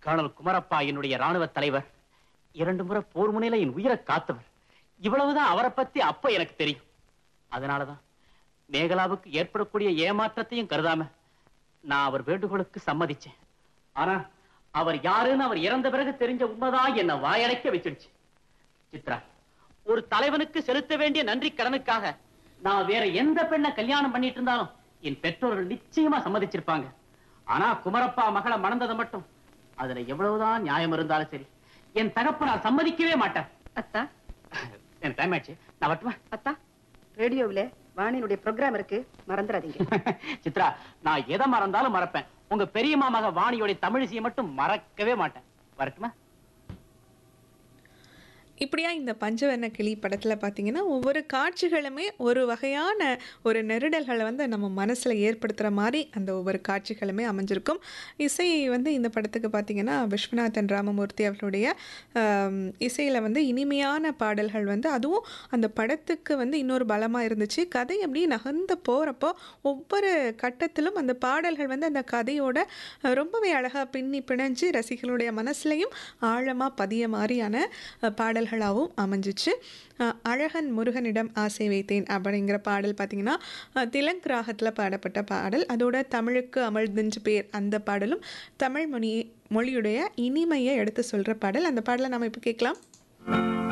kernel Kumarappa என்னுடைய ராணுவ தலைவர் இரண்டு முறை போர் முனையில என் உயிரை காத்தவர் இவ்வளவுதான் அவரை பத்தி அப்ப எனக்கு தெரியும் அதனாலதான் மேகலாவுக்கு ஏற்படக்கூடிய ஏமாற்றத்தையும் கருதாம நான் அவர் வேண்டுகோளுக்கு சம்மதிச்சேன் ஆனா அவர் யாருன்னு அவர் இறந்த பிறகு தெரிஞ்ச உண்மைதான் என்ன வாயடைக்க வச்சிடுச்சு சித்ரா ஒரு தலைவனுக்கு செலுத்த வேண்டிய நன்றி கடனுக்காக நான் வேற எந்த பெண்ணை கல்யாணம் பண்ணிட்டு இருந்தாலும் என் பெற்றோர்கள் நிச்சயமா சம்மதிச்சிருப்பாங்க ஆனா குமரப்பா மகளை மணந்ததை மட்டும் அதுல எவ்வளவுதான் நியாயம் இருந்தாலும் சரி என் தகப்பனார் சம்மதிக்கவே மாட்டேன் அத்தா எனக்கு டைம் ஆயிடுச்சு நான் வரட்டுமா அத்தா ரேடியோவுல வாணியினுடைய ப்ரோக்ராம் இருக்கு மறந்துடாதீங்க சித்ரா நான் எதை மறந்தாலும் மறப்பேன் உங்க பெரியம்மா மக வாணியோட தமிழிசையை மட்டும் மறக்கவே மாட்டேன் வரட்டுமா இப்படியா இந்த பஞ்சவர்ண கிளி படத்தில் பார்த்தீங்கன்னா ஒவ்வொரு காட்சிகளுமே ஒரு வகையான ஒரு நெருடல்களை வந்து நம்ம மனசில் ஏற்படுத்துகிற மாதிரி அந்த ஒவ்வொரு காட்சிகளுமே அமைஞ்சிருக்கும் இசை வந்து இந்த படத்துக்கு பார்த்தீங்கன்னா விஸ்வநாதன் ராமமூர்த்தி அவர்களுடைய இசையில் வந்து இனிமையான பாடல்கள் வந்து அதுவும் அந்த படத்துக்கு வந்து இன்னொரு பலமாக இருந்துச்சு கதை அப்படியே நகர்ந்து போகிறப்போ ஒவ்வொரு கட்டத்திலும் அந்த பாடல்கள் வந்து அந்த கதையோட அஹ், ரொம்பவே அழகாக பின்னி பிணைஞ்சு ரசிகர்களுடைய மனசுலையும் ஆழமாக பதிய மாதிரியான அஹ், பாடல்களாகவும் அமைஞ்சிச்சு அஹ், அழகன் முருகனிடம் ஆசை வைத்தேன் அப்படிங்கிற பாடல் பார்த்தீங்கன்னா அஹ், திலங்க் ராகத்தில் பாடப்பட்ட பாடல் அதோட தமிழுக்கு அமிழ்தென்று பேர் அந்த பாடலும் தமிழ் மொழி மொழியுடைய இனிமையை எடுத்து சொல்கிற பாடல் அந்த பாடலை நம்ம இப்போ கேட்கலாம்